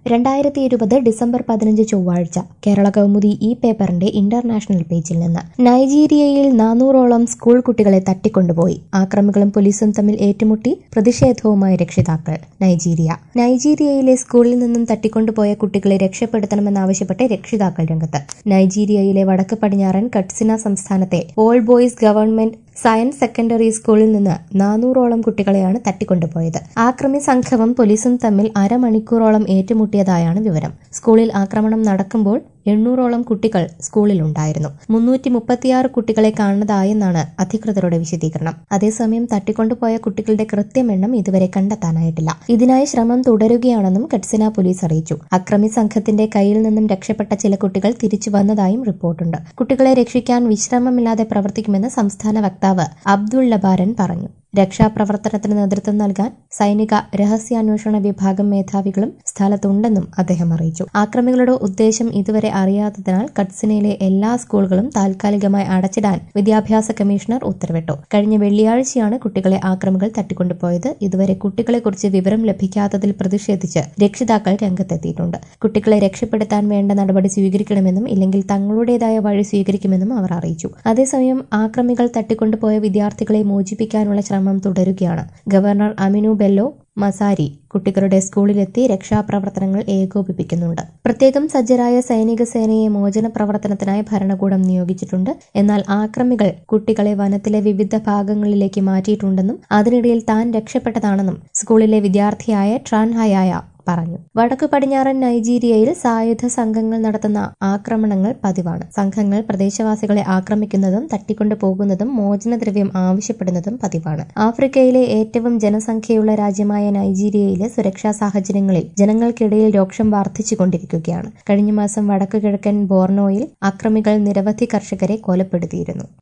രണ്ടായിരത്തി ഇരുപത് ഡിസംബർ പതിനഞ്ച് ചൊവ്വാഴ്ച കേരള കൗമുദി ഈ പേപ്പറിന്റെ ഇന്റർനാഷണൽ പേജിൽ നിന്ന് നൈജീരിയയിൽ നാനൂറോളം സ്കൂൾ കുട്ടികളെ തട്ടിക്കൊണ്ടുപോയി ആക്രമികളും പോലീസും തമ്മിൽ ഏറ്റുമുട്ടി പ്രതിഷേധവുമായി രക്ഷിതാക്കൾ നൈജീരിയ നൈജീരിയയിലെ സ്കൂളിൽ നിന്നും തട്ടിക്കൊണ്ടുപോയ കുട്ടികളെ രക്ഷപ്പെടുത്തണമെന്നാവശ്യപ്പെട്ട് രക്ഷിതാക്കൾ രംഗത്ത് നൈജീരിയയിലെ വടക്ക് പടിഞ്ഞാറൻ കട്സിന സംസ്ഥാനത്തെ all boys government science secondary സ്കൂളിൽ നിന്ന് നാനൂറോളം കുട്ടികളെയാണ് തട്ടിക്കൊണ്ടുപോയത് ആക്രമി സംഘവും പോലീസും തമ്മിൽ അരമണിക്കൂറോളം ഏറ്റുമുട്ടിയതായാണ് വിവരം സ്കൂളിൽ ആക്രമണം നടക്കുമ്പോൾ എണ്ണൂറോളം കുട്ടികൾ സ്കൂളിലുണ്ടായിരുന്നു മുന്നൂറ്റി മുപ്പത്തിയാറ് കുട്ടികളെ കാണുന്നതായെന്നാണ് അധികൃതരുടെ വിശദീകരണം അതേസമയം തട്ടിക്കൊണ്ടുപോയ കുട്ടികളുടെ കൃത്യമെണ്ണം ഇതുവരെ കണ്ടെത്താനായിട്ടില്ല ഇതിനായി ശ്രമം തുടരുകയാണെന്നും കട്സിന പോലീസ് അറിയിച്ചു അക്രമി സംഘത്തിന്റെ കയ്യിൽ നിന്നും രക്ഷപ്പെട്ട ചില കുട്ടികൾ തിരിച്ചു വന്നതായും റിപ്പോർട്ടുണ്ട് കുട്ടികളെ രക്ഷിക്കാൻ വിശ്രമമില്ലാതെ പ്രവർത്തിക്കുമെന്ന് സംസ്ഥാന വക്താവ് അബ്ദുൾ ലബാരൻ പറഞ്ഞു രക്ഷാപ്രവർത്തനത്തിന് നേതൃത്വം നൽകാൻ സൈനിക രഹസ്യാന്വേഷണ വിഭാഗം മേധാവികളും സ്ഥലത്തുണ്ടെന്നും അദ്ദേഹം അറിയിച്ചു ആക്രമികളുടെ ഉദ്ദേശം ഇതുവരെ അറിയാത്തതിനാൽ കട്സിനയിലെ എല്ലാ സ്കൂളുകളും താൽക്കാലികമായി അടച്ചിടാൻ വിദ്യാഭ്യാസ കമ്മീഷണർ ഉത്തരവിട്ടു കഴിഞ്ഞ വെള്ളിയാഴ്ചയാണ് കുട്ടികളെ ആക്രമികൾ തട്ടിക്കൊണ്ടുപോയത് ഇതുവരെ കുട്ടികളെക്കുറിച്ച് വിവരം ലഭിക്കാത്തതിൽ പ്രതിഷേധിച്ച് രക്ഷിതാക്കൾ രംഗത്തെത്തിയിട്ടുണ്ട് കുട്ടികളെ രക്ഷപ്പെടുത്താൻ വേണ്ട നടപടി സ്വീകരിക്കണമെന്നും ഇല്ലെങ്കിൽ തങ്ങളുടേതായ വഴി സ്വീകരിക്കുമെന്നും അവർ അറിയിച്ചു അതേസമയം ആക്രമികൾ തട്ടിക്കൊണ്ടുപോയ വിദ്യാർത്ഥികളെ മോചിപ്പിക്കാനുള്ള ശ്രമം തുടരുകയാണ് ഗവർണർ അമിനു ബെല്ലോ മസാരി കുട്ടികളുടെ സ്കൂളിലെത്തി രക്ഷാപ്രവർത്തനങ്ങൾ ഏകോപിപ്പിക്കുന്നുണ്ട് പ്രത്യേകം സജ്ജരായ സൈനിക സേനയെ മോചന പ്രവർത്തനത്തിനായി ഭരണകൂടം നിയോഗിച്ചിട്ടുണ്ട് എന്നാൽ ആക്രമികൾ കുട്ടികളെ വനത്തിലെ വിവിധ ഭാഗങ്ങളിലേക്ക് മാറ്റിയിട്ടുണ്ടെന്നും അതിനിടയിൽ താൻ രക്ഷപ്പെട്ടതാണെന്നും സ്കൂളിലെ വിദ്യാർത്ഥിയായ ട്രാൻഹയായ പറഞ്ഞു വടക്കു പടിഞ്ഞാറൻ നൈജീരിയയിൽ സായുധ സംഘങ്ങൾ നടത്തുന്ന ആക്രമണങ്ങൾ പതിവാണ് സംഘങ്ങൾ പ്രദേശവാസികളെ ആക്രമിക്കുന്നതും തട്ടിക്കൊണ്ടു പോകുന്നതും മോചനദ്രവ്യം ആവശ്യപ്പെടുന്നതും പതിവാണ് ആഫ്രിക്കയിലെ ഏറ്റവും ജനസംഖ്യയുള്ള രാജ്യമായ നൈജീരിയയിലെ സുരക്ഷാ സാഹചര്യങ്ങളിൽ ജനങ്ങൾക്കിടയിൽ രോക്ഷം വർദ്ധിച്ചുകൊണ്ടിരിക്കുകയാണ് കഴിഞ്ഞ മാസം വടക്കു കിഴക്കൻ ബോർണോയിൽ അക്രമികൾ നിരവധി കർഷകരെ കൊലപ്പെടുത്തിയിരുന്നു